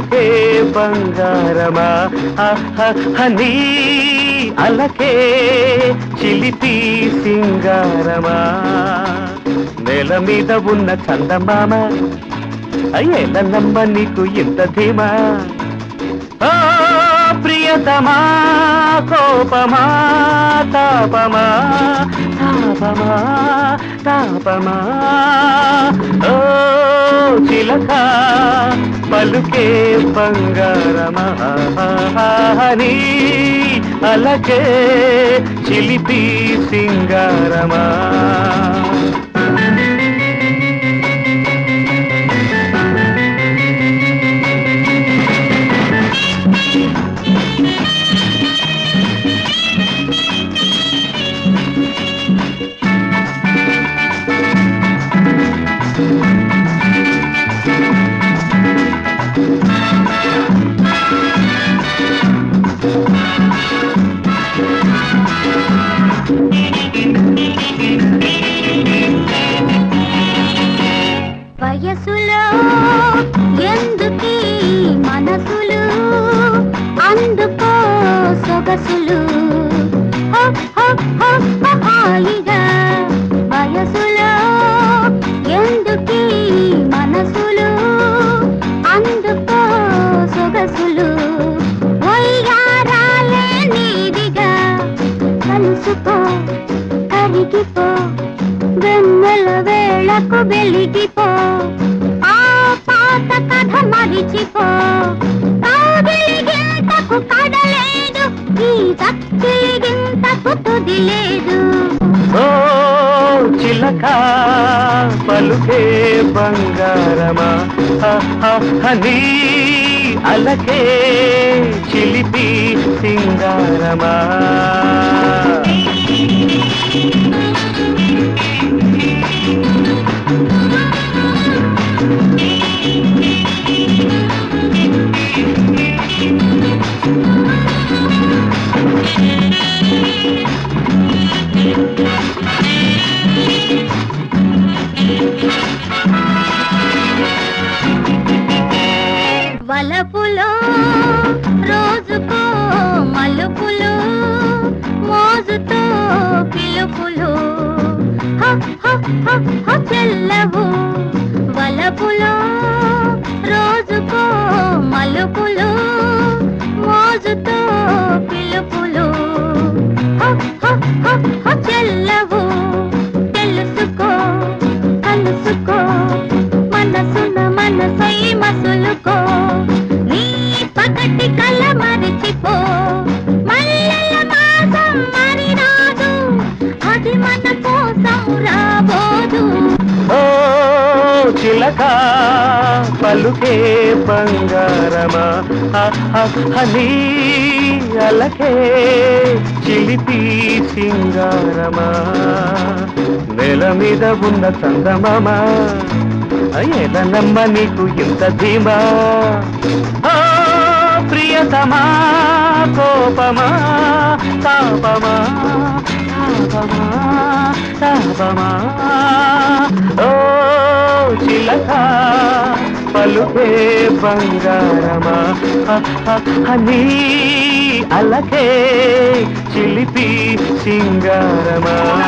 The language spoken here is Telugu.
పలుకే బంగారమా హనీ అలకే చిలిపి సింగారమా నేల మీద ఉన్న చందమామ అయ్యేల నమ్మ నీకు ఇంత ధీమా ఓ ప్రియతమా కోపమా తాపమా తాపమా తాపమా ఓ చిలక పలుకే బంగారమా నీ అలకే చిలిపి సింగారమా వయసులో ఎందుకీ మనసులు అందుకో సొగసులు హో, హో, హో, హో, హాయిగా వయసులో ఎందుకీ మనసులు అందుకో సొగసులు వయ్యారాలే నీదిగా కలుసుకో కరిగిపో వెన్నెల వేళకు వెలిగిపో ఆ పాత కథ మరిచిపో కాగిలిగింతకు కడలేదు ఈ చక్కిలిగింతకు తుది లేదు ఓ చిలక పలుకే బంగారమా హనీ అలకే చిలిపి సింగారమా వలపులో రోజుకో మలుపులు మోజుతో పిలుపులు హ, హ, హ, హ, చెల్లవు వలపులో రోజుకో మలుపులు మోజుతో పిలుపులు హ, హ, హ, హ, చెల్లవు తెలుసుకో కలుసుకో మనసున మనసై మసులుకో నీ పగటి కల మరిచిపో మల్లెల మాసం మరి రాదు అది మన కోసం రాబోదు ఓ చిలక పలుకే బంగారమా హనీ అలకే చిలిపి సింగారమా నేల మీద ఉన్న చందమామ అయ్యేల నమ్మ నీకు ఇంత ధీమా ఓ ప్రియతమా కోపమా తాపమా తాపమా తాపమా ఓ చిలక పలుకే బంగారమా హనీ అలకే చిలిపి సింగారమా